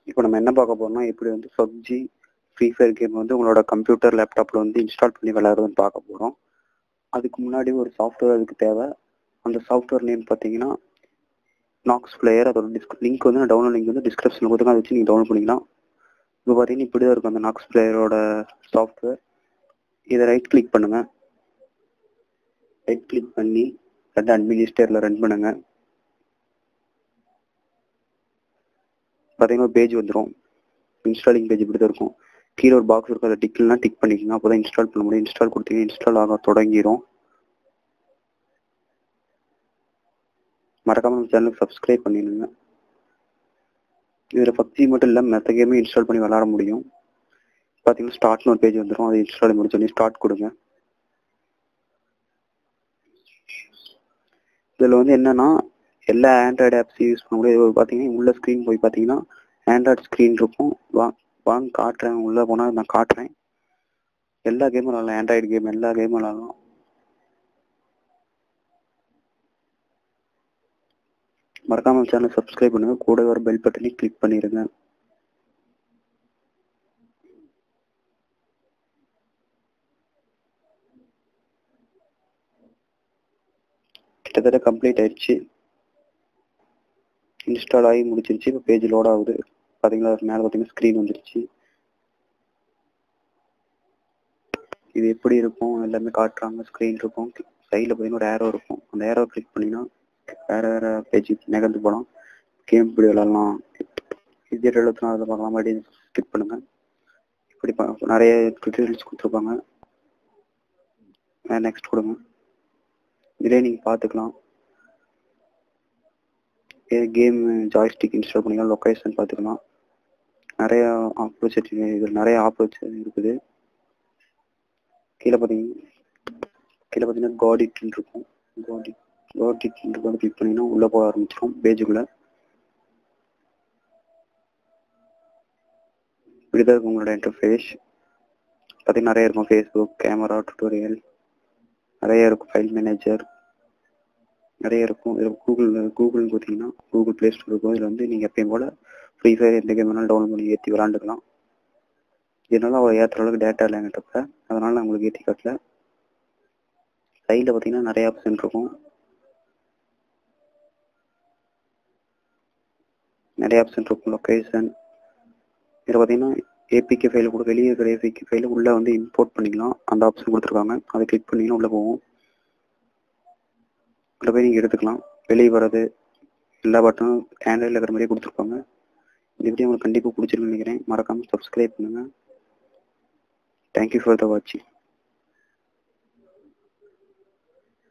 இப்போ நம்ம என்ன பார்க்க போறோம்னா எப்படி வந்து பப்ஜி ஃப்ரீ ஃபயர் கேம் வந்து உங்களோட கம்ப்யூட்டர் லேப்டாப்ல வந்து இன்ஸ்டால் பண்ணி விளையாடுறதுன்னு பார்க்க போறோம் அதுக்கு முன்னாடி ஒரு சாஃப்ட்வேர் அதுக்கு தேவை அந்த சாஃப்ட்வேர் நேம் பார்த்தீங்கன்னா நாக்ஸ் பிளேயர் அதோட டிஸ்க் லிங்க் வந்து டவுன்லோட் லிங்க் வந்து டிஸ்கிரிப்ஷனில் கொடுத்துருங்க அதை வச்சு நீங்கள் டவுன்லோட் பண்ணிக்கலாம் இப்போ பார்த்தீங்கன்னா இப்படி தான் இருக்கும் அந்த நாக்ஸ் பிளேயரோட சாஃப்ட்வேர் இதை ரைட் கிளிக் பண்ணுங்க ரைட் கிளிக் பண்ணி ரெண்டு அட்மினிஸ்டரில் ரன் பண்ணுங்க பார்த்தீங்கன்னா பேஜ் வந்துடும் இன்ஸ்டாலிங் பேஜ் இப்படி தான் இருக்கும் கீழே ஒரு பாக்ஸ் இருக்கும் அதை டிக்லாம் டிக் பண்ணிக்கோங்க அப்போ தான் இன்ஸ்டால் பண்ண முடியும் இன்ஸ்டால் கொடுத்தீங்கன்னா இன்ஸ்டால் ஆக தொடங்கிரும் மறக்காம நம்ம சேனலுக்கு சப்ஸ்கிரைப் பண்ணிடுங்க இதில் பப்ஜி மட்டும் இல்லை மற்ற கேமே இன்ஸ்டால் பண்ணி விளாட முடியும் பார்த்தீங்கன்னா ஸ்டார்ட்னு ஒரு பேஜ் வந்துடும் அதை இன்ஸ்டால் முடிச்சோடனே ஸ்டார்ட் கொடுங்க இதில் வந்து என்னன்னா எல்லா ஆண்ட்ராய்டு ஆப்ஸ் யூஸ் பண்ண முடியும் இது பார்த்தீங்கன்னா உள்ள ஸ்க்ரீன் போய் பார்த்தீங்கன்னா ஆண்ட்ராய்டு ஸ்க்ரீன் இருக்கும் வா வாங்க காட்டுறேன் உள்ளே போனால் நான் காட்டுறேன் எல்லா கேமும் விளாடலாம் ஆண்ட்ராய்டு கேம் எல்லா கேமும் விளாடலாம் மறக்காம சேனல் சப்ஸ்கிரைப் பண்ணுங்க கூட வர பெல் பட்டனை கிளிக் பண்ணிடுங்க கிட்டத்தட்ட கம்ப்ளீட் ஆயிடுச்சு இன்ஸ்டால் ஆகி முடிச்சிருச்சு இப்போ பேஜ் லோட் ஆகுது பார்த்தீங்களா மேலே பார்த்தீங்கன்னா ஸ்க்ரீன் வந்துருச்சு இது எப்படி இருக்கும் எல்லாமே காட்டுறாங்க ஸ்க்ரீன் இருக்கும் சைடில் பார்த்தீங்கன்னா ஒரு ஏரோ இருக்கும் அந்த ஏரோ கிளிக் பண்ணிங்கன்னா வேற வேற பேஜ் நகர்ந்து போகலாம் கேம் இப்படி விளாட்லாம் இது எழுபத்தி நாலு பார்க்கலாம் மறுபடியும் ஸ்கிப் பண்ணுங்க இப்படி ப- நிறைய டுட்டோரியல்ஸ் கொடுத்துருப்பாங்க நெக்ஸ்ட் கொடுங்க இதே நீங்கள் பார்த்துக்கலாம் கேம் ஜாய்ஸ்டிக் இன்ஸ்டால் பண்ணிக்கலாம் லொக்கேஷன் பார்த்துக்கலாம் நிறைய ஆப்பர்ச்சுனிட்டி இதில் நிறைய ஆப்பர்ச்சுனிட்டி இருக்குது கீழே பார்த்தீங்கன்னா கீழே பார்த்தீங்கன்னா காடிட்னு இருக்கும் காடி காடிட்னு இருக்கும் கிளிக் பண்ணிங்கன்னா உள்ளே போக ஆரம்பிச்சிடும் பேஜுக்குள்ளே இப்படிதான் இருக்கும் உங்களோட இன்டர்ஃபேஸ் பார்த்தீங்கன்னா நிறைய இருக்கும் ஃபேஸ்புக் கேமரா டுட்டோரியல் நிறைய இருக்கும் ஃபைல் மேனேஜர் நிறைய இருக்கும் இதில் கூகுள் கூகுள்னு பார்த்தீங்கன்னா கூகுள் ப்ளே ஸ்டோர் இருக்கும் இதில் வந்து நீங்கள் எப்பயும் போல் ஃப்ரீ ஃபயர் எந்த கேம் வேணாலும் டவுன்லோட் பண்ணி ஏற்றி விளாண்டுக்கலாம் இதனால அவள் ஏற்றுற அளவுக்கு டேட்டா இல்லை என்கிட்ட அதனால நான் உங்களுக்கு ஏற்றி காட்டல சைடில் பார்த்தீங்கன்னா நிறைய ஆப்ஷன் இருக்கும் நிறைய ஆப்ஷன் இருக்கும் லொக்கேஷன் இதில் பார்த்தீங்கன்னா ஏபிகே ஃபைல கூட வெளியே இருக்கிற ஏபிகே ஃபைல உள்ளே வந்து இம்போர்ட் பண்ணிக்கலாம் அந்த ஆப்ஷன் கொடுத்துருக்காங்க அதை கிளிக் பண்ணிங்கன்னா உள்ளே போகும் உள்ளே போய் நீங்கள் எடுத்துக்கலாம் வெளியே வர்றது எல்லா பட்டனும் ஆண்ட்ராய்டில் இருக்கிற மாதிரியே கொடுத்துருப்பாங்க இந்த வீடியோ உங்களுக்கு கண்டிப்பாக பிடிச்சிருக்குன்னு நினைக்கிறேன் மறக்காமல் சப்ஸ்கிரைப் பண்ணுங்கள் தேங்க்யூ ஃபார் த வாட்சிங்